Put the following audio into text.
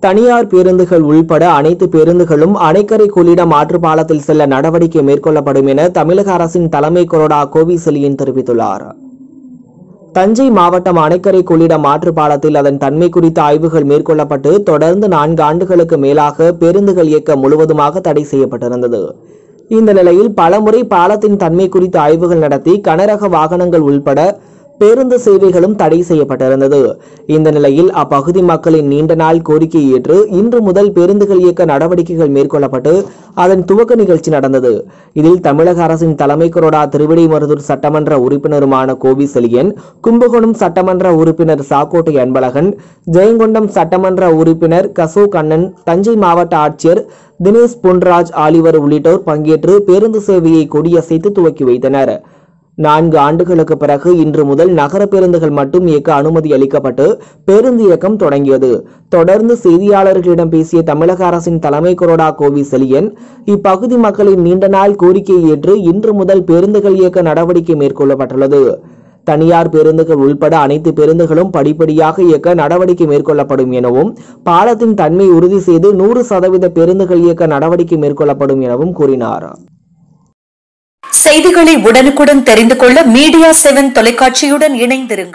தனியார் பேருந்துகள் உள்பட அனைத்து பேருந்துகளும் அணைக்கரை கொள்ளிடம் ஆற்று பாலத்தில் செல்ல நடவடிக்கை மேற்கொள்ளப்படும் என தமிழக அரசின் தலைமை கொறடா கோவி செலியன் தெரிவித்துள்ளார் தஞ்சை மாவட்டம் அணைக்கரை கொள்ளிடம் ஆற்று பாலத்தில் அதன் தன்மை குறித்த ஆய்வுகள் மேற்கொள்ளப்பட்டு தொடர்ந்து நான்கு ஆண்டுகளுக்கு மேலாக பேருந்துகள் இயக்க முழுவதுமாக தடை செய்யப்பட்டிருந்தது இந்த நிலையில் பலமுறை பாலத்தின் தன்மை குறித்த ஆய்வுகள் நடத்தி கனரக வாகனங்கள் உள்பட பேருந்து சேவைகளும் தடை செய்யப்பட்டிருந்தது இந்த நிலையில் அப்பகுதி மக்களின் நீண்ட நாள் கோரிக்கையை ஏற்று இன்று முதல் பேருந்துகள் இயக்க நடவடிக்கைகள் மேற்கொள்ளப்பட்டு அதன் துவக்க நிகழ்ச்சி நடந்தது இதில் தமிழக அரசின் தலைமை கொறடா திருவிடைமருதூர் சட்டமன்ற உறுப்பினருமான கோவி செலியன் கும்பகோணம் சட்டமன்ற உறுப்பினர் சாக்கோட்டை அன்பழகன் ஜெயங்கொண்டம் சட்டமன்ற உறுப்பினர் கசோ கண்ணன் தஞ்சை மாவட்ட ஆட்சியர் தினேஷ் பொன்ராஜ் ஆலிவர் உள்ளிட்டோர் பங்கேற்று பேருந்து சேவையை கொடியசைத்து துவக்கி வைத்தனர் நான்கு ஆண்டுகளுக்கு பிறகு இன்று முதல் நகர பேருந்துகள் மட்டும் இயக்க அனுமதி அளிக்கப்பட்டு பேருந்து இயக்கம் தொடங்கியது தொடர்ந்து செய்தியாளர்களிடம் பேசிய தமிழக அரசின் தலைமை கொறடா கோவி செலியன் இப்பகுதி மக்களின் நீண்ட நாள் கோரிக்கையை ஏற்று இன்று முதல் பேருந்துகள் இயக்க நடவடிக்கை மேற்கொள்ளப்பட்டுள்ளது தனியார் பேருந்துகள் உள்பட அனைத்து பேருந்துகளும் படிப்படியாக இயக்க நடவடிக்கை மேற்கொள்ளப்படும் எனவும் பாலத்தின் தன்மை உறுதி செய்து நூறு சதவீத பேருந்துகள் இயக்க நடவடிக்கை மேற்கொள்ளப்படும் எனவும் கூறினார் செய்திகளை உடனுக்குடன் தெரிந்து கொள்ள மீடியா செவன் தொலைக்காட்சியுடன் இணைந்திருங்கள்